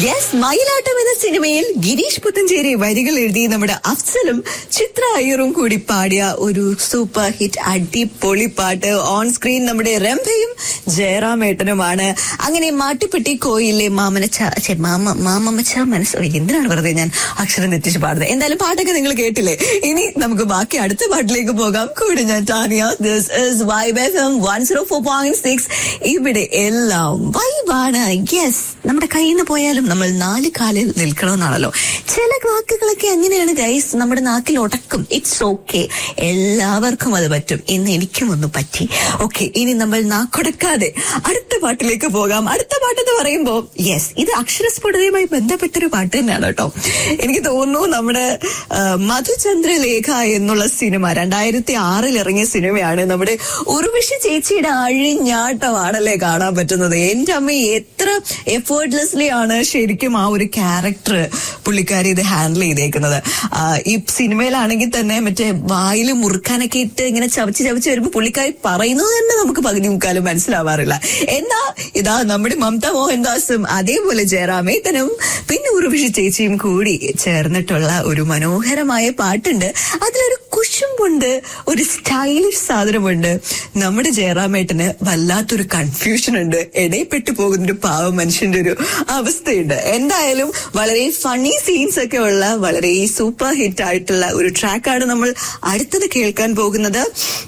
yes മയിലാട്ടം എന്ന സിനിമയിൽ ഗിരീഷ് പുത്തഞ്ചേരി വരികൾ എഴുതി നമ്മുടെ അഫ്സലും ചിത്ര അയ്യറും കൂടി പാടിയ ഒരു സൂപ്പർ ഹിറ്റ് അടിപൊളി പാട്ട് ഓൺ സ്ക്രീൻ നമ്മുടെ രംഭയും ജയറാമേട്ടനുമാണ് അങ്ങനെ മാട്ടുപ്പെട്ടി കോയിലെ മാമനച്ച ഛെ, മാമ മാമമ്മച്ച മനസ്സോ എന്തിനാണ് വെറുതെ ഞാൻ അക്ഷരം തെറ്റിച്ച് പാടുന്നത് എന്തായാലും പാട്ടൊക്കെ നിങ്ങൾ കേട്ടില്ലേ ഇനി നമുക്ക് ബാക്കി അടുത്ത പാട്ടിലേക്ക് പോകാം കൂടെ ഞാൻ Tania this is vibe F M one zero four point six ഇവിടെ എല്ലാം വൈബാണ് യെസ് നമ്മുടെ കയ്യിൽ നിന്ന് പോയാലും നമ്മൾ നാല് കാലിൽ നിൽക്കണമെന്നാണല്ലോ ചില വാക്കുകളൊക്കെ അങ്ങനെയാണ് ഗൈസ് നമ്മുടെ നാക്കിൽ ഉടക്കും ഇറ്റ്സ് ഓക്കെ എല്ലാവർക്കും അത് പറ്റും ഇന്ന് എനിക്കും ഒന്ന് പറ്റി ഓക്കെ ഇനി നമ്മൾ നാക്കൊടക്കാതെ അടുത്ത പാട്ടിലേക്ക് പോകാം അടുത്ത പാട്ടെന്ന് പറയുമ്പോൾ യെസ് ഇത് അക്ഷരസ്ഫുടതയുമായി ബന്ധപ്പെട്ടൊരു പാട്ട് തന്നെയാണ് കേട്ടോ എനിക്ക് തോന്നുന്നു നമ്മുടെ ആ, മധുചന്ദ്രലേഖ എന്നുള്ള സിനിമ രണ്ടായിരത്തി ആറിൽ ഇറങ്ങിയ സിനിമയാണ് നമ്മുടെ ഉർവശി ചേച്ചിയുടെ അഴിഞ്ഞാട്ടമാണല്ലേ കാണാൻ പറ്റുന്നത് എന്റെ അമ്മ എത്ര എഫേർട്ട്ലെസ്ലി ആണ് ശരിക്കും ആ ഒരു ക്യാരക്ടർ പുള്ളിക്കാരി ഇത് ഹാൻഡിൽ ചെയ്തേക്കുന്നത് ആ, ഈ സിനിമയിലാണെങ്കിൽ തന്നെ മറ്റേ വായിൽ മുറുക്കാനൊക്കെ ഇട്ട് ഇങ്ങനെ ചവച്ച് ചവച്ച് വരുമ്പോൾ പുള്ളിക്കാരി പറയുന്നത് തന്നെ നമുക്ക് പകുതി മുക്കാലും മനസ്സിലാവാറില്ല എന്നാ ഇതാ നമ്മുടെ മമത മോഹൻദാസും അതേപോലെ ജയറാമേത്തനും പിന്നെ ഉർവശി ചേച്ചിയും കൂടി ചേർന്നിട്ടുള്ള ഒരു മനോഹരമായ പാട്ടുണ്ട് അതിലൊരു കുശുമ്പുണ്ട് ഒരു സ്റ്റൈലിഷ് സാധനമുണ്ട് നമ്മുടെ ജയറാമേട്ടന് വല്ലാത്തൊരു കൺഫ്യൂഷൻ ഉണ്ട് ഇടയിൽപ്പെട്ടു പോകുന്ന ഒരു പാവ മനുഷ്യന്റെ ഒരു അവസ്ഥയുണ്ട് എന്തായാലും വളരെ ഫണ്ണി സീൻസ് ഒക്കെ ഉള്ള വളരെ സൂപ്പർ ഹിറ്റ് ആയിട്ടുള്ള ഒരു ട്രാക്കാണ് നമ്മൾ അടുത്തത് കേൾക്കാൻ പോകുന്നത്